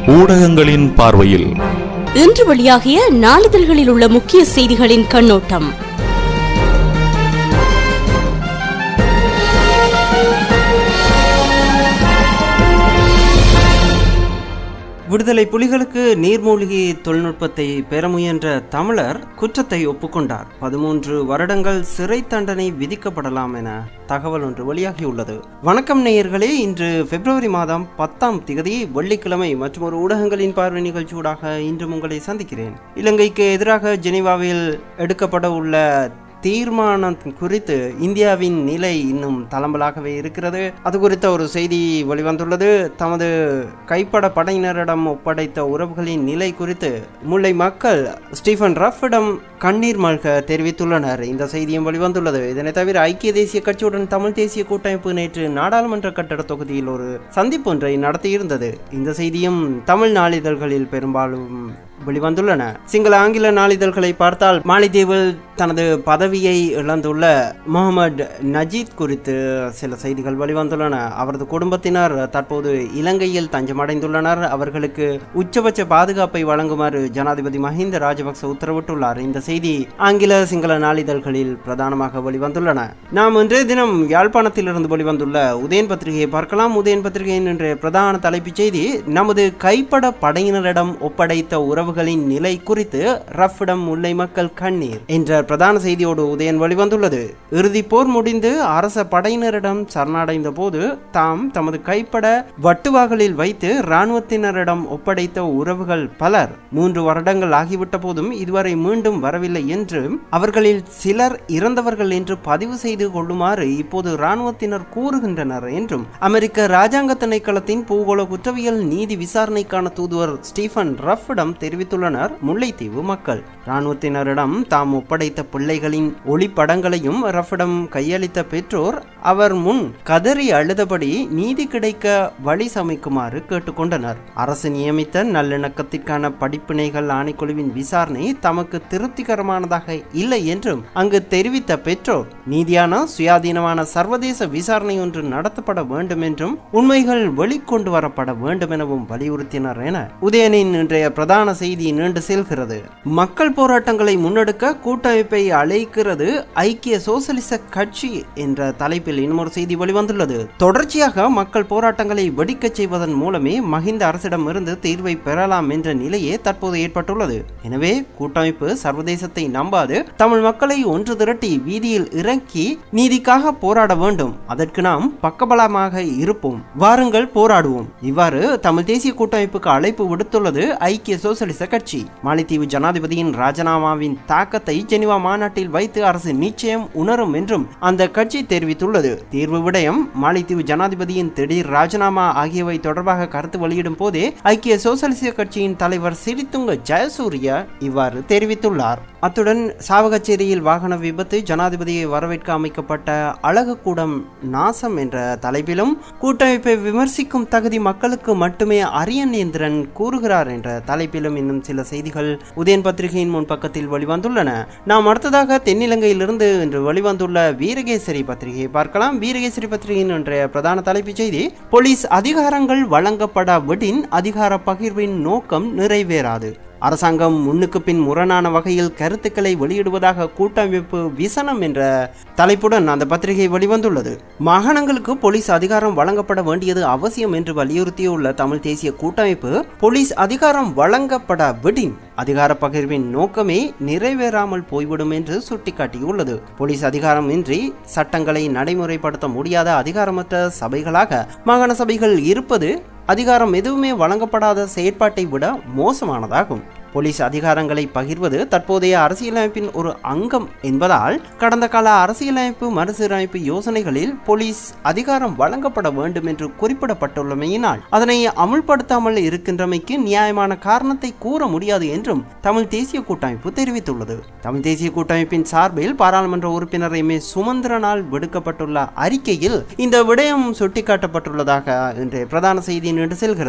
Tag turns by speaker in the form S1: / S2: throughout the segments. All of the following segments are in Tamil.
S1: ஊடகங்களின் பார்வையில்
S2: இன்று வெளியாகிய நாளிதழ்களில் உள்ள முக்கிய செய்திகளின் கண்ணோட்டம்
S3: விடுதலை புலிகளுக்கு நீர்மூழ்கி தொழில்நுட்பத்தை பெற முயன்ற தமிழர் குற்றத்தை ஒப்புக்கொண்டார் பதிமூன்று வருடங்கள் சிறை தண்டனை விதிக்கப்படலாம் என தகவல் ஒன்று வெளியாகியுள்ளது வணக்கம் நேயர்களே இன்று பிப்ரவரி மாதம் பத்தாம் திகதி வெள்ளிக்கிழமை மற்றும் ஒரு ஊடகங்களின் பார்வை நிகழ்ச்சியூடாக இன்று உங்களை சந்திக்கிறேன் இலங்கைக்கு எதிராக ஜெனீவாவில் எடுக்கப்பட உள்ள தீர்மானம் குறித்து இந்தியாவின் நிலை இன்னும் தளம்பலாகவே இருக்கிறது அது குறித்த ஒரு செய்தி வெளிவந்துள்ளது தமது கைப்பட படையினரிடம் ஒப்படைத்த உறவுகளின் நிலை குறித்து முல்லை மக்கள் ஸ்டீஃபன் ரஃபிடம் கண்ணீர் மல்க தெரிவித்துள்ளனர் இந்த செய்தியும் வெளிவந்துள்ளது இதனை தவிர ஐக்கிய தேசிய கட்சியுடன் தமிழ் தேசிய கூட்டமைப்பு நேற்று நாடாளுமன்ற கட்டட தொகுதியில் ஒரு சந்திப்பு ஒன்றை நடத்தியிருந்தது இந்த செய்தியும் தமிழ் நாளிதழ்களில் பெரும்பாலும் வெளிவந்துள்ளன சிங்கள ஆங்கில நாளிதழ்களை பார்த்தால் மாலைதீவில் தனது பதவியை இழந்துள்ள முகமது நஜீத் குறித்து சில செய்திகள் வெளிவந்துள்ளன அவரது குடும்பத்தினர் தற்போது இலங்கையில் தஞ்சமடைந்துள்ளனர் அவர்களுக்கு உச்சபட்ச பாதுகாப்பை வழங்குமாறு ஜனாதிபதி மஹிந்த ராஜபக்ச உத்தரவிட்டுள்ளார் இந்த செய்தி ஆங்கில சிங்கள நாளிதழ்களில் பிரதானமாக வெளிவந்துள்ளன நாம் இன்றைய தினம் யாழ்ப்பாணத்திலிருந்து வெளிவந்துள்ள உதயன் பத்திரிகையை பார்க்கலாம் உதயன் பத்திரிகையின் இன்றைய பிரதான தலைப்புச் செய்தி நமது கைப்பட படையினரிடம் ஒப்படைத்த உறவுகளின் நிலை குறித்து ரஃபிடம் முல்லை மக்கள் கண்ணீர் என்ற பிரதான செய்தியோடு உதயன் வெளிவந்துள்ளது இறுதி போர் முடிந்து அரச படையினரிடம் சரணடைந்த போது தாம் தமது கைப்பட வட்டுவாகலில் வைத்து இராணுவத்தினரிடம் ஒப்படைத்த உறவுகள் பலர் மூன்று வருடங்கள் ஆகிவிட்ட போதும் இதுவரை மீண்டும் வரவில்லை என்றும் அவர்களில் சிலர் இறந்தவர்கள் என்று பதிவு செய்து கொள்ளுமாறு இப்போது இராணுவத்தினர் கூறுகின்றனர் என்றும் அமெரிக்க ராஜாங்க திணைக்களத்தின் பூகோள குற்றவியல் நீதி விசாரணைக்கான தூதுவர் ஸ்டீஃபன் ரஃபிடம் தெரிவித்துள்ளனர் முல்லைத்தீவு மக்கள் இராணுவத்தினரிடம் தாம் ஒப்படைத்த பிள்ளைகளின் ஒளிப்படங்களையும் ரஃபிடம் கையளித்த பெற்றோர் அவர் முன் கதறி அழுதபடி நீதி கிடைக்க வழி சமைக்குமாறு கேட்டுக்கொண்டனர் அரசு நியமித்த நல்லிணக்கத்திற்கான படிப்பினைகள் ஆணைக்குழுவின் விசாரணை தமக்கு திருப்திகரமானதாக இல்லை என்றும் அங்கு தெரிவித்த பெற்றோர் நீதியான சுயாதீனமான சர்வதேச விசாரணை ஒன்று நடத்தப்பட வேண்டும் என்றும் உண்மைகள் வெளிக்கொண்டு வரப்பட வேண்டும் எனவும் வலியுறுத்தினர் என உதயனின் இன்றைய பிரதான செய்தி நீண்டு செல்கிறது மக்கள் போராட்டங்களை முன்னெடுக்க கூட்டமைப்பை அழைக்கிறது ஐக்கிய சோசலிச கட்சி என்ற தலைப்பில் இன்னொரு செய்தி வெளிவந்துள்ளது தொடர்ச்சியாக மக்கள் போராட்டங்களை வெடிக்கச் செய்வதன் மூலமே மஹிந்த அரசிடம் இருந்து தீர்வை பெறலாம் என்ற நிலையே தற்போது ஏற்பட்டுள்ளது எனவே கூட்டமைப்பு சர்வதேசத்தை நம்பாது தமிழ் மக்களை ஒன்று திரட்டி வீதியில் இறக்கி நீதிக்காக போராட வேண்டும் அதற்கு நாம் பக்கபலமாக இருப்போம் வாருங்கள் போராடுவோம் இவ்வாறு தமிழ் தேசிய கூட்டமைப்புக்கு அழைப்பு விடுத்துள்ளது ஐக்கிய சோசலிச கட்சி மாலைத்தீவு ஜனாதிபதியின் ராஜினாமாவின் தாக்கத்தை ஜெனிவா மாநாட்டில் வைத்து அரசு நிச்சயம் உணரும் என்றும் அந்த கட்சி தெரிவித்துள்ளது தீர்வு விடயம் மாலைத்தீவு ஜனாதிபதியின் திடீர் ராஜினாமா ஆகியவை தொடர்பாக கருத்து வெளியிடும் போதே ஐக்கிய சோசலிச கட்சியின் தலைவர் சிறித்துங்க ஜெயசூரிய இவ்வாறு தெரிவித்துள்ளார் அத்துடன் சாவகச்சேரியில் வாகன விபத்து ஜனாதிபதியை வரவேற்க அமைக்கப்பட்ட அழகுக்கூடம் நாசம் என்ற தலைப்பிலும் கூட்டமைப்பை விமர்சிக்கும் தகுதி மக்களுக்கு மட்டுமே அரியநேந்திரன் கூறுகிறார் என்ற தலைப்பிலும் இன்னும் சில செய்திகள் உதயன் பத்திரிகையின் முன் பக்கத்தில் வெளிவந்துள்ளன நாம் அடுத்ததாக தென்னிலங்கையிலிருந்து இன்று வெளிவந்துள்ள வீரகேசரி பத்திரிகையை பார்க்கலாம் வீரகேசரி பத்திரிகையின் இன்றைய பிரதான தலைப்புச் செய்தி போலீஸ் அதிகாரங்கள் வழங்கப்பட விடின் அதிகார பகிர்வின் நோக்கம் நிறைவேறாது அரசாங்கம் முன்னுக்கு பின் முரணான வகையில் கருத்துக்களை வெளியிடுவதாக கூட்டமைப்பு விசனம் என்ற தலைப்புடன் அந்த பத்திரிகை வெளிவந்துள்ளது மாகாணங்களுக்கு போலீஸ் அதிகாரம் வழங்கப்பட வேண்டியது அவசியம் என்று வலியுறுத்தியுள்ள தமிழ் தேசிய கூட்டமைப்பு போலீஸ் அதிகாரம் வழங்கப்பட விடின் அதிகார பகிர்வின் நோக்கமே நிறைவேறாமல் போய்விடும் என்று சுட்டிக்காட்டியுள்ளது போலீஸ் அதிகாரம் இன்றி சட்டங்களை நடைமுறைப்படுத்த முடியாத அதிகாரமற்ற சபைகளாக மாகாண சபைகள் இருப்பது அதிகாரம் எதுவுமே வழங்கப்படாத செயற்பாட்டை விட மோசமானதாகும் போலீஸ் அதிகாரங்களை பகிர்வது தற்போதைய அரசியலமைப்பின் ஒரு அங்கம் என்பதால் கடந்த கால அரசியலமைப்பு மறுசீரமைப்பு யோசனைகளில் போலீஸ் அதிகாரம் வழங்கப்பட வேண்டும் என்று குறிப்பிடப்பட்டுள்ளமையினால் அதனை அமுல்படுத்தாமல் இருக்கின்றமைக்கு நியாயமான காரணத்தை கூற முடியாது என்றும் தமிழ் தேசிய கூட்டமைப்பு தெரிவித்துள்ளது தமிழ் தேசிய கூட்டமைப்பின் சார்பில் பாராளுமன்ற உறுப்பினர் எம் ஏ சுமந்திரனால் விடுக்கப்பட்டுள்ள அறிக்கையில் இந்த விடயம் சுட்டிக்காட்டப்பட்டுள்ளதாக இன்றைய பிரதான செய்தி நின்று செல்கிறது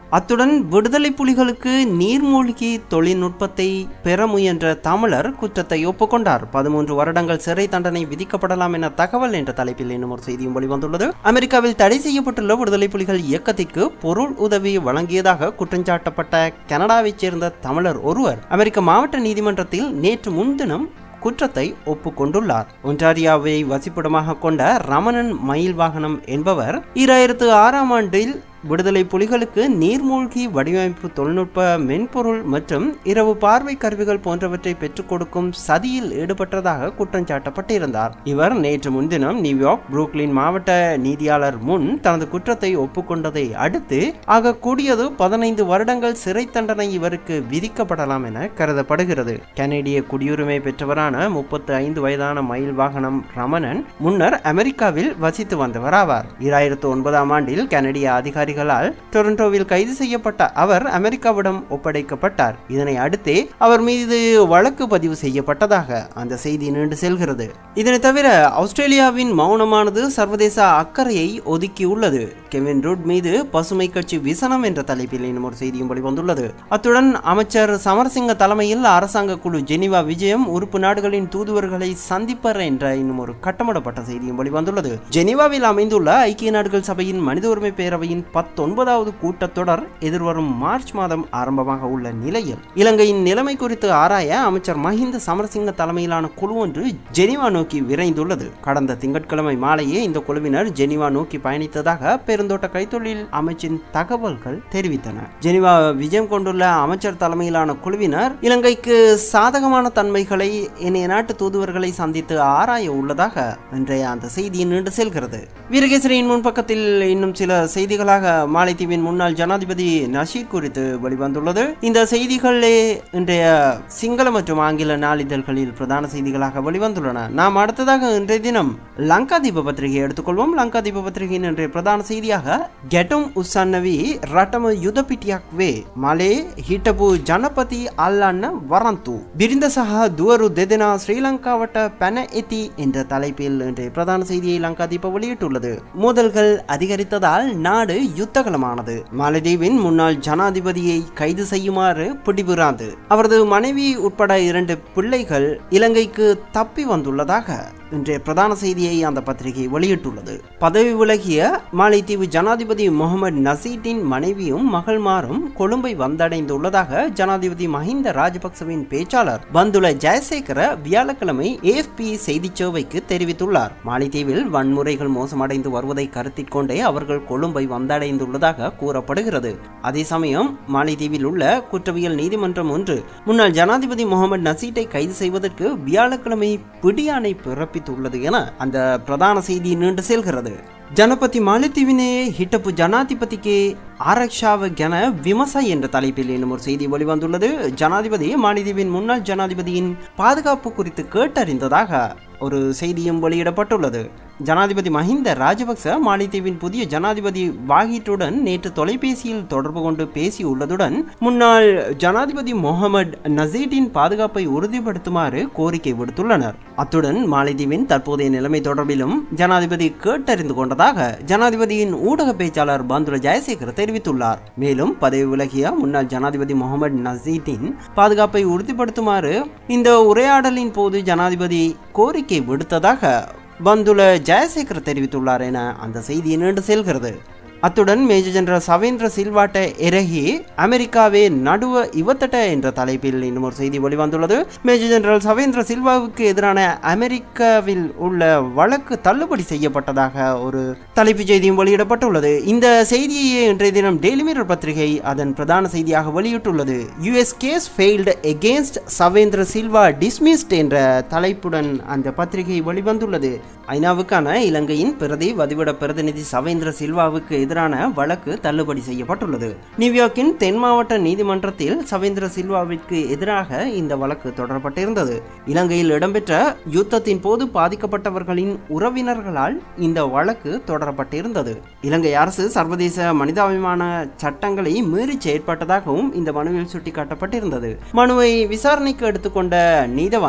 S3: அத்துடன் விடுதலை புலிகளுக்கு நீர்மூழ்கி தொழில்நுட்பத்தை பெற முயன்ற தமிழர் குற்றத்தை ஒப்புக்கொண்டார் பதிமூன்று வருடங்கள் சிறை தண்டனை விதிக்கப்படலாம் என தகவல் என்ற தலைப்பில் இன்னும் ஒரு செய்தியும் வெளிவந்துள்ளது அமெரிக்காவில் தடை செய்யப்பட்டுள்ள விடுதலை புலிகள் இயக்கத்திற்கு பொருள் உதவி வழங்கியதாக குற்றஞ்சாட்டப்பட்ட கனடாவைச் சேர்ந்த தமிழர் ஒருவர் அமெரிக்க மாவட்ட நீதிமன்றத்தில் நேற்று முன்தினம் குற்றத்தை ஒப்புக்கொண்டுள்ளார் ஒன்டாரியாவை வசிப்பிடமாக கொண்ட ரமணன் மயில் வாகனம் என்பவர் ஈராயிரத்து ஆறாம் ஆண்டில் விடுதலை புலிகளுக்கு நீர்மூழ்கி வடிவமைப்பு தொழில்நுட்ப மென்பொருள் மற்றும் இரவு பார்வை கருவிகள் போன்றவற்றை பெற்றுக் கொடுக்கும் சதியில் ஈடுபட்டதாக குற்றம் சாட்டப்பட்டிருந்தார் இவர் நேற்று முன்தினம் நியூயார்க் புரூக்லின் மாவட்ட நீதியாளர் முன் தனது குற்றத்தை ஒப்புக்கொண்டதை அடுத்து ஆக கூடியது பதினைந்து வருடங்கள் சிறை தண்டனை இவருக்கு விதிக்கப்படலாம் என கருதப்படுகிறது கனேடிய குடியுரிமை பெற்றவரான முப்பத்து ஐந்து வயதான மயில் வாகனம் ரமணன் முன்னர் அமெரிக்காவில் வசித்து வந்தவர் ஆவார் இராயிரத்து ஒன்பதாம் ஆண்டில் கனடிய அதிகாரி அதிகாரிகளால் டொரண்டோவில் கைது செய்யப்பட்ட அவர் அமெரிக்காவிடம் ஒப்படைக்கப்பட்டார் இதனை அடுத்தே அவர் மீது வழக்கு பதிவு செய்யப்பட்டதாக அந்த செய்தி நீண்டு செல்கிறது இதனை தவிர ஆஸ்திரேலியாவின் மௌனமானது சர்வதேச அக்கறையை ஒதுக்கியுள்ளது கெவின் ரூட் மீது பசுமை கட்சி விசனம் என்ற தலைப்பில் இன்னும் ஒரு செய்தியும் வெளிவந்துள்ளது அத்துடன் அமைச்சர் சமரசிங்க தலைமையில் அரசாங்க குழு ஜெனிவா விஜயம் உறுப்பு நாடுகளின் தூதுவர்களை சந்திப்பர் என்ற இன்னும் ஒரு கட்டமிடப்பட்ட செய்தியும் வெளிவந்துள்ளது ஜெனிவாவில் அமைந்துள்ள ஐக்கிய நாடுகள் சபையின் மனித உரிமை பேரவையின் பத்தொன்பதாவது கூட்டத்தொடர் எதிர்வரும் மார்ச் மாதம் ஆரம்பமாக உள்ள நிலையில் இலங்கையின் நிலைமை குறித்து ஆராய அமைச்சர் மஹிந்த சமரசிங்க தலைமையிலான குழு ஒன்று ஜெனிவா நோக்கி விரைந்துள்ளது கடந்த திங்கட்கிழமை மாலையே இந்த குழுவினர் ஜெனிவா நோக்கி பயணித்ததாக பெருந்தோட்ட கைத்தொழில் அமைச்சின் தகவல்கள் தெரிவித்தன ஜெனிவா விஜயம் கொண்டுள்ள அமைச்சர் தலைமையிலான குழுவினர் இலங்கைக்கு சாதகமான தன்மைகளை இணைய நாட்டு தூதுவர்களை சந்தித்து ஆராய உள்ளதாக இன்றைய அந்த செய்தி நீண்டு செல்கிறது வீரகேசரியின் முன்பக்கத்தில் இன்னும் சில செய்திகளாக மாலைத்தீவின் முன்னாள் ஜனாதிபதி நஷீத் குறித்து வெளிவந்துள்ளது இந்த செய்திகளே இன்றைய சிங்கள மற்றும் ஆங்கில நாளிதழ்களில் பிரதான செய்திகளாக வெளிவந்துள்ளன நாம் அடுத்ததாக இன்றைய தினம் லங்கா தீப பத்திரிகை எடுத்துக்கொள்வோம் லங்கா தீப பத்திரிகையின் இன்றைய பிரதான செய்தியாக கெட்டும் உசன்னவி ரட்டம யுதபிட்டியாக் வே மலே ಹಿಟಬು ಜನಪತಿ ಅಲ್ಲನ್ನ ವರಂತು ಬಿರಿಂದ ಸಹ ದುವರು ದೆದೆನ ஸ்ரீலங்காவட்ட பென எத்தி என்ற தலைப்பில் இன்றைய பிரதான செய்தியை லங்கா தீப வெளியிட்டுள்ளது மோதல்கள் அதிகரித்ததால் நாடு யுத்தகலமானது மாலதீவின் முன்னாள் ஜனாதிபதியை கைது செய்யுமாறு பிடிபுறாது அவரது மனைவி உட்பட இரண்டு பிள்ளைகள் இலங்கைக்கு தப்பி வந்துள்ளதாக இன்றைய பிரதான செய்தியை அந்த பத்திரிகை வெளியிட்டுள்ளது பதவி விலகிய மாலைத்தீவு ஜனாதிபதி முகமது நசீட்டின் மனைவியும் மகள்மாரும் கொழும்பை வந்தடைந்துள்ளதாக ஜனாதிபதி மஹிந்த ராஜபக்சவின் பேச்சாளர் பந்துல ஜெயசேகர வியாழக்கிழமை ஏஎஃப்பி செய்தி சேவைக்கு தெரிவித்துள்ளார் மாலைத்தீவில் வன்முறைகள் மோசமடைந்து வருவதை கருத்தில் கொண்டே அவர்கள் கொழும்பை வந்தடைந்துள்ளதாக கூறப்படுகிறது அதே சமயம் மாலைத்தீவில் உள்ள குற்றவியல் நீதிமன்றம் ஒன்று முன்னாள் ஜனாதிபதி முகமது நசீட்டை கைது செய்வதற்கு வியாழக்கிழமை பிடியாணை பிறப்பித்துள்ளது என அந்த பிரதான செய்தி நீண்டு செல்கிறது ஜனபதி மாலத்தீவினே ஹிட்டப்பு ஜனாதிபதிக்கு ஆரக்ஷாவ கென விமசா என்ற தலைப்பில் இன்னும் ஒரு செய்தி வெளிவந்துள்ளது ஜனாதிபதி மாலத்தீவின் முன்னாள் ஜனாதிபதியின் பாதுகாப்பு குறித்து கேட்டறிந்ததாக ஒரு செய்தியும் வெளியிடப்பட்டுள்ளது ஜனாதிபதி மஹிந்த ராஜபக்ச மாலத்தீவின் புதிய ஜனாதிபதி வாகிட்டுடன் நேற்று தொலைபேசியில் தொடர்பு கொண்டு பேசியுள்ளதுடன் முன்னாள் ஜனாதிபதி முகமது நசீட்டின் பாதுகாப்பை உறுதிப்படுத்துமாறு கோரிக்கை விடுத்துள்ளனர் அத்துடன் மாலத்தீவின் தற்போதைய நிலைமை தொடர்பிலும் ஜனாதிபதி கேட்டறிந்து கொண்டதாக ஜனாதிபதியின் ஊடக பேச்சாளர் பந்துல ஜெயசேகர் தெரிவித்துள்ளார் மேலும் பதவி விலகிய முன்னாள் ஜனாதிபதி முகமது நசீட்டின் பாதுகாப்பை உறுதிப்படுத்துமாறு இந்த உரையாடலின் போது ஜனாதிபதி கோரிக்கை விடுத்ததாக பந்துல ஜெயசேகர் தெரிவித்துள்ளார் என அந்த செய்தி நீண்டு செல்கிறது அத்துடன் மேஜர் ஜெனரல் சவேந்திர சில்வாட்ட எரகி அமெரிக்காவே நடுவ இவத்தட்ட என்ற தலைப்பில் இன்னும் ஒரு செய்தி வெளிவந்துள்ளது மேஜர் ஜெனரல் சவேந்திர சில்வாவுக்கு எதிரான அமெரிக்காவில் உள்ள வழக்கு தள்ளுபடி செய்யப்பட்டதாக ஒரு தலைப்புச் செய்தியும் வெளியிடப்பட்டுள்ளது இந்த செய்தியை இன்றைய தினம் டெய்லி மிரர் பத்திரிகை அதன் பிரதான செய்தியாக வெளியிட்டுள்ளது US case failed against Shavendra Silva dismissed என்ற தலைப்புடன் அந்த பத்திரிகை வெளிவந்துள்ளது ஐநாவுக்கான இலங்கையின் பிரதி வதிவிட பிரதிநிதி சவேந்திர சில்வாவுக்கு எதிரான வழக்கு தள்ளுபடி செய்யப்பட்டுள்ளது நியூயார்க்கின் தென் மாவட்ட நீதிமன்றத்தில் சவேந்திர சில்வாவிற்கு எதிராக இந்த வழக்கு தொடரப்பட்டிருந்தது இலங்கையில் இடம்பெற்ற யுத்தத்தின் போது பாதிக்கப்பட்டவர்களின் உறவினர்களால் இந்த வழக்கு தொடரப்பட்டிருந்தது இலங்கை அரசு சர்வதேச மனிதாபிமான சட்டங்களை மீறி செயற்பட்டதாகவும் இந்த மனுவில் சுட்டிக்காட்டப்பட்டிருந்தது மனுவை விசாரணைக்கு எடுத்துக்கொண்ட நீதவான்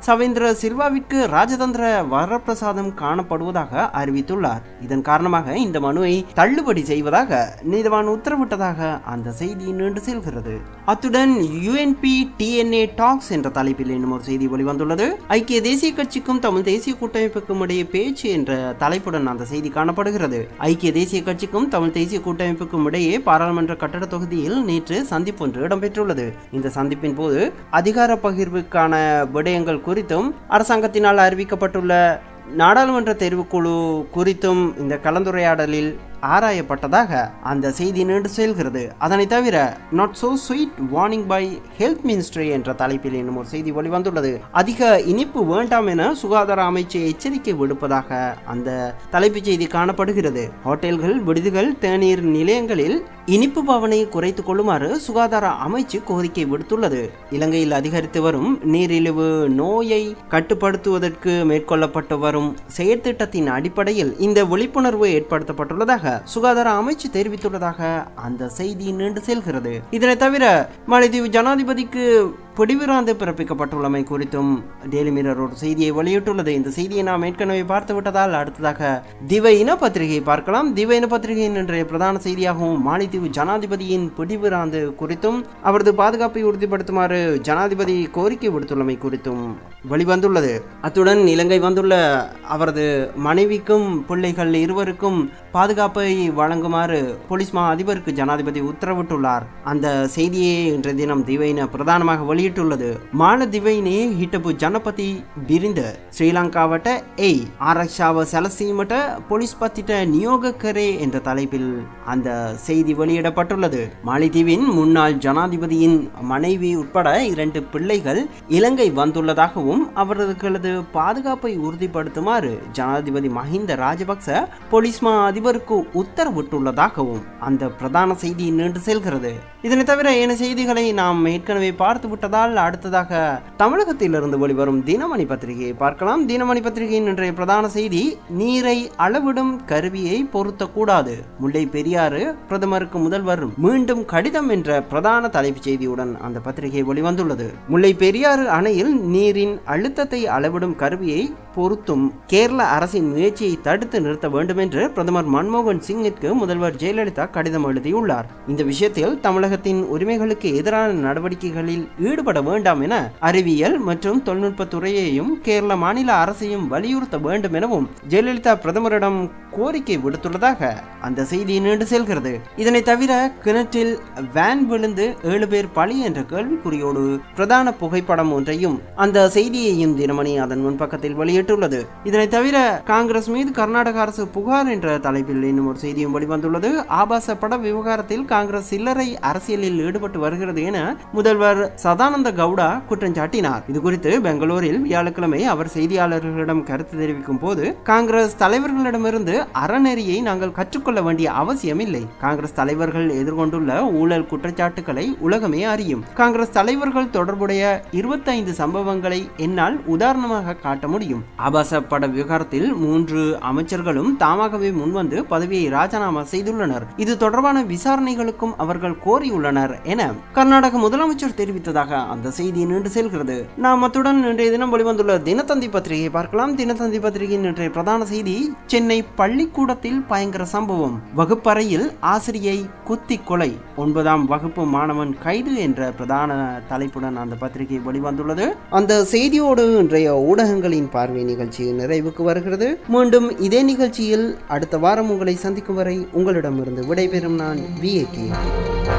S3: சவேந்திர சில்வாவிற்கு ராஜதந்திர வரப்பிரசாதம் காணப்படுவதாக அறிவித்துள்ளார் இதன் காரணமாக இந்த மனுவை தள்ளுபடி செய்வதாக நீதவான் உத்தரவிட்டதாக அந்த செய்தி நீண்டு செல்கிறது அத்துடன் யுஎன்பி டிஎன்ஏ டாக்ஸ் என்ற தலைப்பில் இன்னும் ஒரு செய்தி வெளிவந்துள்ளது ஐக்கிய தேசிய கட்சிக்கும் தமிழ் தேசிய கூட்டமைப்புக்கும் இடையே பேச்சு என்ற தலைப்புடன் அந்த செய்தி காணப்படுகிறது ஐக்கிய தேசிய கட்சிக்கும் தமிழ் தேசிய கூட்டமைப்புக்கும் இடையே பாராளுமன்ற கட்டட தொகுதியில் நேற்று சந்திப்பு ஒன்று இடம்பெற்றுள்ளது இந்த சந்திப்பின் போது அதிகார பகிர்வுக்கான விடயங்கள் குறித்தும் அரசாங்கத்தினால் அறிவிக்கப்பட்டுள்ள நாடாளுமன்ற தெரிவுக்குழு குறித்தும் இந்த கலந்துரையாடலில் ஆராயப்பட்டதாக அந்த செய்தி நீண்டு செல்கிறது அதனை தவிர not so sweet warning by health ministry என்ற தலைப்பில் இன்னும் ஒரு செய்தி வெளிவந்துள்ளது அதிக இனிப்பு வேண்டாம் என சுகாதார அமைச்சு எச்சரிக்கை விடுப்பதாக அந்த தலைப்புச் செய்தி காணப்படுகிறது ஹோட்டல்கள் விடுதிகள் தேநீர் நிலையங்களில் இனிப்பு பவனை குறைத்துக் கொள்ளுமாறு சுகாதார அமைச்சு கோரிக்கை விடுத்துள்ளது இலங்கையில் அதிகரித்து வரும் நீரிழிவு நோயை கட்டுப்படுத்துவதற்கு மேற்கொள்ளப்பட்டு வரும் செயற்திட்டத்தின் அடிப்படையில் இந்த விழிப்புணர்வு ஏற்படுத்தப்பட்டுள்ளதாக சுகாதார அமைச்சு தெரிவித்துள்ளதாக அந்த செய்தி நீண்டு செல்கிறது இதனை தவிர மாலத்தீவு ஜனாதிபதிக்கு பிடிவிராந்து பிறப்பிக்கப்பட்டுள்ளமை குறித்தும் டெய்லி மிரர் ஒரு செய்தியை வெளியிட்டுள்ளது இந்த செய்தியை நாம் ஏற்கனவே பார்த்து விட்டதால் அடுத்ததாக திவ இன பத்திரிகை பார்க்கலாம் திவ இன பத்திரிகையின் இன்றைய பிரதான செய்தியாகவும் மாலைத்தீவு ஜனாதிபதியின் பிடிவிராந்து குறித்தும் அவரது பாதுகாப்பை உறுதிப்படுத்துமாறு ஜனாதிபதி கோரிக்கை விடுத்துள்ளமை குறித்தும் வெளிவந்துள்ளது அத்துடன் இலங்கை வந்துள்ள அவரது மனைவிக்கும் பிள்ளைகள் இருவருக்கும் பாதுகாப்பை வழங்குமாறு போலீஸ் மா அதிபருக்கு ஜனாதிபதி உத்தரவிட்டுள்ளார் அந்த செய்தியை இன்றைய தினம் திவைன பிரதானமாக வெளியிட்டுள்ளது மாலதிவைனே ಹಿಟಪು ಜನಪತಿ ಬಿರಿಂದ ಶ್ರೀಲಂಕಾವಟ ಏಯ್ ಆರಕ್ಷಾವ ಸಲಸೀಮಟ போலீஸ் பத்திட்ட நியோகக்கரே என்ற தலைப்பில் அந்த செய்தி வெளியிடப்பட்டுள்ளது மாலைதீவின் முன்னாள் ஜனாதிபதியின் மனைவி உட்பட இரண்டு பிள்ளைகள் இலங்கை வந்துள்ளதாகவும் அவர்களது பாதுகாப்பை உறுதிப்படுத்துமாறு ஜனாதிபதி மஹிந்த ராஜபக்ச போலீஸ் மா அதிபருக்கு உத்தரவிட்டுள்ளதாகவும் அந்த பிரதான செய்தி நீண்டு செல்கிறது இதனை தவிர ஏன செய்திகளை நாம் ஏற்கனவே பார்த்து விட்டதால் அடுத்ததாக தமிழகத்திலிருந்து வெளிவரும் தினமணி பத்திரிகையை பார்க்கலாம் தினமணி பத்திரிகையின் இன்றைய பிரதான செய்தி நீரை அளவிடும் கருவியை பொருத்தக்கூடாது முல்லை பெரியாறு பிரதமருக்கு முதல்வர் மீண்டும் கடிதம் என்ற பிரதான தலைப்புச் செய்தியுடன் அந்த பத்திரிகை வெளிவந்துள்ளது முல்லை பெரியாறு அணையில் நீரின் அழுத்தத்தை அளவிடும் கருவியை பொருத்தும் கேரள அரசின் முயற்சியை தடுத்து நிறுத்த வேண்டும் என்று பிரதமர் மன்மோகன் சிங்கிற்கு முதல்வர் ஜெயலலிதா கடிதம் எழுதியுள்ளார் இந்த விஷயத்தில் தமிழகத்தின் உரிமைகளுக்கு எதிரான நடவடிக்கைகளில் ஈடுபட வேண்டாம் என அறிவியல் மற்றும் தொழில்நுட்ப துறையையும் கேரள மாநில அரசையும் வலியுறுத்த வேண்டும் எனவும் ஜெயலலிதா பிரதமரிடம் கோரிக்கை விடுத்துள்ளதாக அந்த செய்தி நீண்டு செல்கிறது இதனை தவிர கிணற்றில் வேன் விழுந்து ஏழு பேர் பலி என்ற கேள்விக்குறியோடு பிரதான புகைப்படம் ஒன்றையும் அந்த செய்தியையும் தினமணி அதன் முன்பக்கத்தில் வெளியிட்டுள்ளது இதனை தவிர காங்கிரஸ் மீது கர்நாடக அரசு புகார் என்ற தலைப்பில் இன்னும் ஒரு செய்தியும் வெளிவந்துள்ளது ஆபாச பட விவகாரத்தில் காங்கிரஸ் சில்லறை அரசியலில் ஈடுபட்டு வருகிறது என முதல்வர் சதானந்த கவுடா குற்றம் சாட்டினார் இது குறித்து பெங்களூரில் வியாழக்கிழமை அவர் செய்தியாளர்களிடம் கருத்து தெரிவிக்கும் போது காங்கிரஸ் தலைவர்களிடமிருந்து அறநெறியை நாங்கள் கற்றுக்கொள்ள வேண்டிய அவசியம் இல்லை காங்கிரஸ் தலைவர்கள் எதிர்கொண்டுள்ள ஊழல் குற்றச்சாட்டுகளை உலகமே அறியும் காங்கிரஸ் தலைவர்கள் தொடர்புடைய இருபத்தைந்து சம்பவங்களை என்னால் உதாரணமாக காட்ட முடியும் ஆபாச பட விவகாரத்தில் மூன்று அமைச்சர்களும் தாமாகவே முன்வந்து பதவியை ராஜினாமா செய்துள்ளனர் இது தொடர்பான விசாரணைகளுக்கும் அவர்கள் கோரியுள்ளனர் என கர்நாடக முதலமைச்சர் தெரிவித்ததாக அந்த செய்தி நீண்டு செல்கிறது நாம் அத்துடன் இன்றைய தினம் வெளிவந்துள்ள தினத்தந்தி பத்திரிகையை பார்க்கலாம் தினத்தந்தி பத்திரிகையின் இன்றைய பிரதான செய்தி சென்னை பள்ளிக்கூடத்தில் பயங்கர சம்பவம் வகுப்பறையில் ஆசிரியை குத்தி கொலை ஒன்பதாம் வகுப்பு மாணவன் கைது என்ற பிரதான தலைப்புடன் அந்த பத்திரிகை வெளிவந்துள்ளது அந்த செய்தியோடு இன்றைய ஊடகங்களின் பார்வை நிகழ்ச்சி நிறைவுக்கு வருகிறது மீண்டும் இதே நிகழ்ச்சியில் அடுத்த வாரம் உங்களை சந்திக்கும் வரை உங்களிடமிருந்து விடைபெறும் நான் வி